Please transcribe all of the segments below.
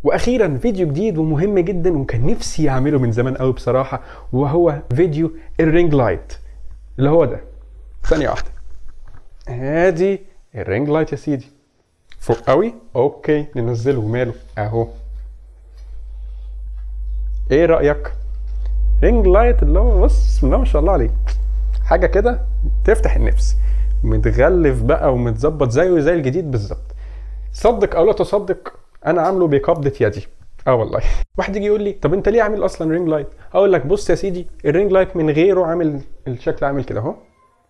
واخيرا فيديو جديد ومهم جدا وكان نفسي اعمله من زمان قوي بصراحه وهو فيديو الرينج لايت اللي هو ده ثانيه واحده ادي الرينج لايت يا سيدي فوق قوي اوكي ننزله ماله اهو ايه رايك رينج لايت اللي هو بص بسم الله ما شاء الله عليه حاجه كده تفتح النفس متغلف بقى ومتظبط زيه زي الجديد بالظبط صدق او لا تصدق انا عامله بقبضه يدي اه والله واحد يجي يقول لي طب انت ليه عامل اصلا رينج لايت اقول لك بص يا سيدي الرينج لايت من غيره عامل الشكل عامل كده اهو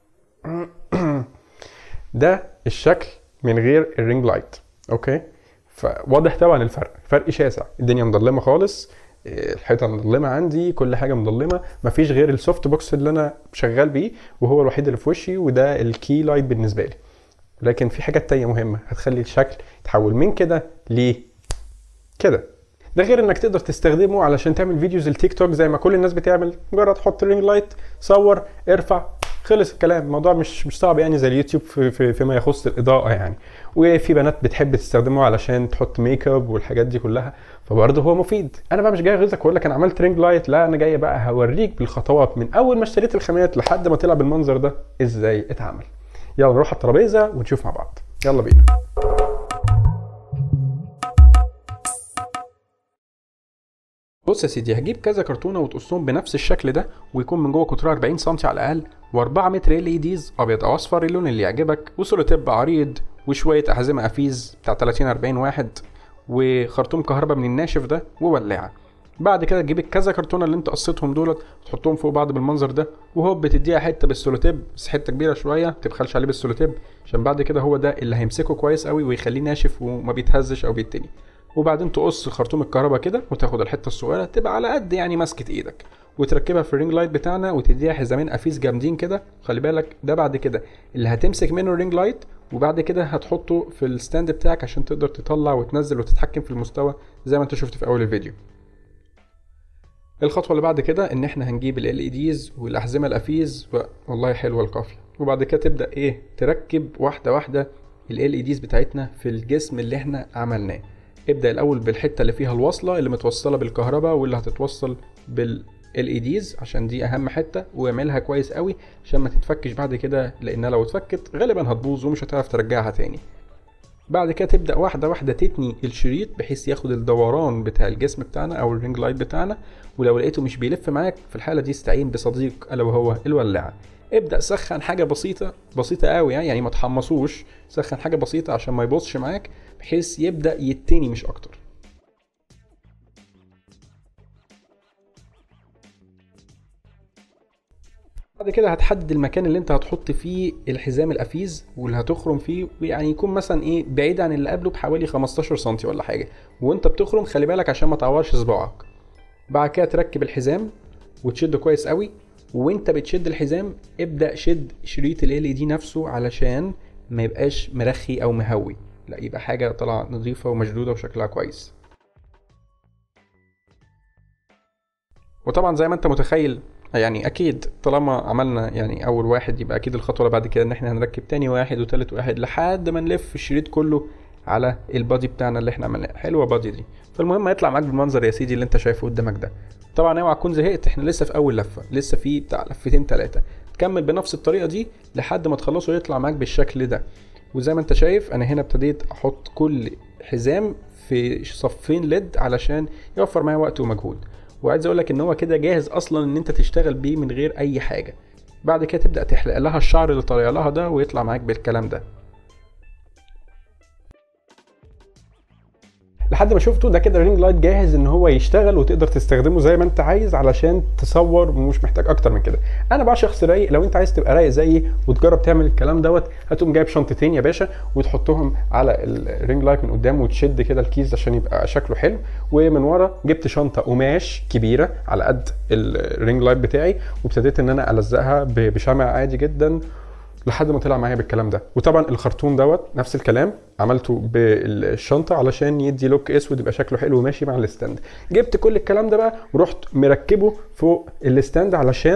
ده الشكل من غير الرينج لايت اوكي فواضح طبعا الفرق فرق شاسع الدنيا مظلمه خالص الحيطه مظلمه عندي كل حاجه مظلمه مفيش غير السوفت بوكس اللي انا شغال بيه وهو الوحيد اللي في وشي وده الكي لايت بالنسبه لي لكن في حاجات تانية مهمه هتخلي الشكل يتحول من كده ليه كده ده غير انك تقدر تستخدمه علشان تعمل فيديوز التيك توك زي ما كل الناس بتعمل مجرد حط رينج لايت صور ارفع خلص الكلام الموضوع مش مش صعب يعني زي اليوتيوب في في فيما يخص الاضاءه يعني وفي بنات بتحب تستخدمه علشان تحط ميك اب والحاجات دي كلها فبرضه هو مفيد انا بقى مش جاي اغيظك واقول لك انا عملت رينج لايت لا انا جاي بقى هوريك بالخطوات من اول ما اشتريت الخامات لحد ما طلع بالمنظر ده ازاي اتعمل يلا نروح على الترابيزه ونشوف مع بعض يلا بينا بص يا سيدي هجيب كذا كرتونه وتقصهم بنفس الشكل ده ويكون من جوه قطرها 40 سم على الاقل و4 متر ال اي ديز ابيض او اصفر اللون اللي يعجبك وسولوتيب عريض وشويه احزمه افيز بتاع 30 40 واحد وخرطوم كهرباء من الناشف ده وولاعه بعد كده تجيب الكذا كرتونه اللي انت قصيتهم دولت وتحطهم فوق بعض بالمنظر ده وهوب بتديها حته بالسولوتيب بس حته كبيره شويه ما تبخلش عليه بالسولوتيب عشان بعد كده هو ده اللي هيمسكه كويس قوي ويخليه ناشف وما بيتهزش او بيتني وبعدين تقص خرطوم الكهرباء كده وتاخد الحته الصغيره تبقى على قد يعني ماسكه ايدك وتركبها في الرينج لايت بتاعنا وتديها حزامين افيس جامدين كده خلي بالك ده بعد كده اللي هتمسك منه الرينج لايت وبعد كده هتحطه في الستاند بتاعك عشان تقدر تطلع وتنزل وتتحكم في المستوى زي ما انت شفت في اول الفيديو الخطوه اللي بعد كده ان احنا هنجيب ال اي ديز والاحزمه الافيز و... والله حلوه القافيه وبعد كده تبدا ايه تركب واحده واحده ال اي ديز بتاعتنا في الجسم اللي احنا عملناه ابدا الاول بالحته اللي فيها الوصله اللي متوصله بالكهرباء واللي هتتوصل بال اي ديز عشان دي اهم حته واعملها كويس قوي عشان ما تتفكش بعد كده لانها لو اتفكت غالبا هتبوظ ومش هتعرف ترجعها تاني بعد كده تبدا واحده واحده تتني الشريط بحيث ياخد الدوران بتاع الجسم بتاعنا او الرينج لايت بتاعنا ولو لقيته مش بيلف معاك في الحاله دي استعين بصديق الا وهو الولاعه ابدا سخن حاجه بسيطه بسيطه قوي يعني ما تحمصوش سخن حاجه بسيطه عشان ما يبوظش معاك بحيث يبدا يتني مش اكتر بعد كده هتحدد المكان اللي انت هتحط فيه الحزام الافيز واللي هتخرم فيه يعني يكون مثلا ايه بعيد عن اللي قبله بحوالي 15 سم ولا حاجه وانت بتخرم خلي بالك عشان ما تعورش صباعك بعد كده تركب الحزام وتشده كويس قوي وانت بتشد الحزام ابدا شد شريط ال دي نفسه علشان ما يبقاش مرخي او مهوي لا يبقى حاجه طالعه نظيفه ومشدوده وشكلها كويس وطبعا زي ما انت متخيل يعني اكيد طالما عملنا يعني اول واحد يبقى اكيد الخطوه اللي بعد كده ان احنا هنركب تاني واحد وتالت واحد لحد ما نلف الشريط كله على البادي بتاعنا اللي احنا عملناه حلوه بادي دي فالمهم هيطلع معاك بالمنظر يا سيدي اللي انت شايفه قدامك ده طبعا اوعى تكون زهقت احنا لسه في اول لفه لسه في بتاع لفتين ثلاثه تكمل بنفس الطريقه دي لحد ما تخلصه يطلع معاك بالشكل ده وزي ما انت شايف انا هنا ابتديت احط كل حزام في صفين ليد علشان يوفر معايا وقت ومجهود وعايز اقول لك ان هو كده جاهز اصلا ان انت تشتغل بيه من غير اي حاجه بعد كده تبدا تحلق لها الشعر اللي طالع لها ده ويطلع معاك بالكلام ده لحد ما شفته ده كده رينج لايت جاهز ان هو يشتغل وتقدر تستخدمه زي ما انت عايز علشان تصور ومش محتاج اكتر من كده انا بقى شخص رايق لو انت عايز تبقى رايق زيي وتجرب تعمل الكلام دوت هتقوم جايب شنطتين يا باشا وتحطهم على الرينج لايت من قدام وتشد كده الكيس عشان يبقى شكله حلو ومن ورا جبت شنطه قماش كبيره على قد الرينج لايت بتاعي وابتديت ان انا الزقها بشمع عادي جدا لحد ما طلع معايا بالكلام ده وطبعا الخرطوم دوت نفس الكلام عملته بالشنطه علشان يدي لوك اسود يبقى شكله حلو وماشي مع الستاند جبت كل الكلام ده بقى ورحت مركبه فوق الستاند علشان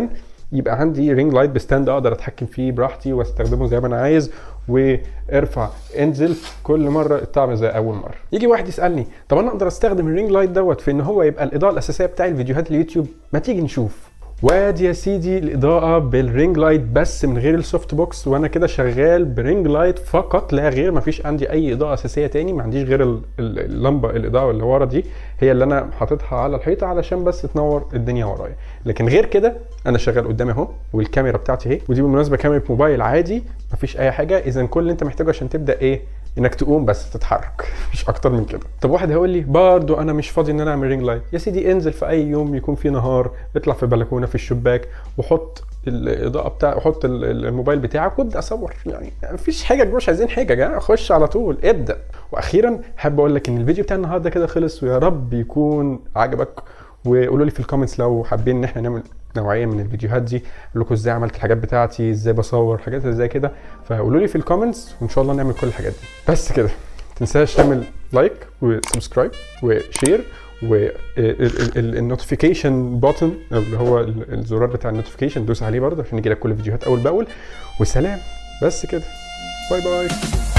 يبقى عندي رينج لايت بستاند اقدر اتحكم فيه براحتي واستخدمه زي ما انا عايز وارفع انزل كل مره الطعم زي اول مره يجي واحد يسالني طب انا اقدر استخدم الرينج لايت دوت في ان هو يبقى الاضاءه الاساسيه بتاع الفيديوهات اليوتيوب ما تيجي نشوف وادي يا سيدي الاضاءه بالرينج لايت بس من غير السوفت بوكس وانا كده شغال برينج لايت فقط لا غير ما فيش عندي اي اضاءه اساسيه تاني ما عنديش غير ال- ال- اللمبه الاضاءه اللي ورا دي هي اللي انا حاططها على الحيطه علشان بس تنور الدنيا ورايا لكن غير كده انا شغال قدامي اهو والكاميرا بتاعتي اهي ودي بالمناسبه كاميرا موبايل عادي مفيش اي حاجه اذا كل اللي انت محتاجه عشان تبدا ايه انك تقوم بس تتحرك مش اكتر من كده طب واحد هيقول لي برضو انا مش فاضي ان انا اعمل رينج لايت يا سيدي انزل في اي يوم يكون فيه نهار اطلع في بلكونه في الشباك وحط الاضاءه بتاع وحط ال- ال- الموبايل بتاعك وابدا اصور يعني مفيش حاجه مش عايزين حاجه يا خش على طول ابدا واخيرا حابب اقول لك ان الفيديو بتاع النهارده كده خلص ويا رب يكون عجبك وقولوا لي في الكومنتس لو حابين ان احنا نعمل نوعيه من الفيديوهات دي اقول لكم ازاي عملت الحاجات بتاعتي ازاي بصور حاجات اللي زي كده فقولوا لي في الكومنتس وان شاء الله نعمل كل الحاجات دي بس كده تنساش تعمل لايك وسبسكرايب وشير والنوتيفيكيشن بوتن اللي هو ال- الزرار بتاع النوتيفيكيشن دوس عليه برضه عشان يجي لك كل الفيديوهات اول باول وسلام بس كده باي باي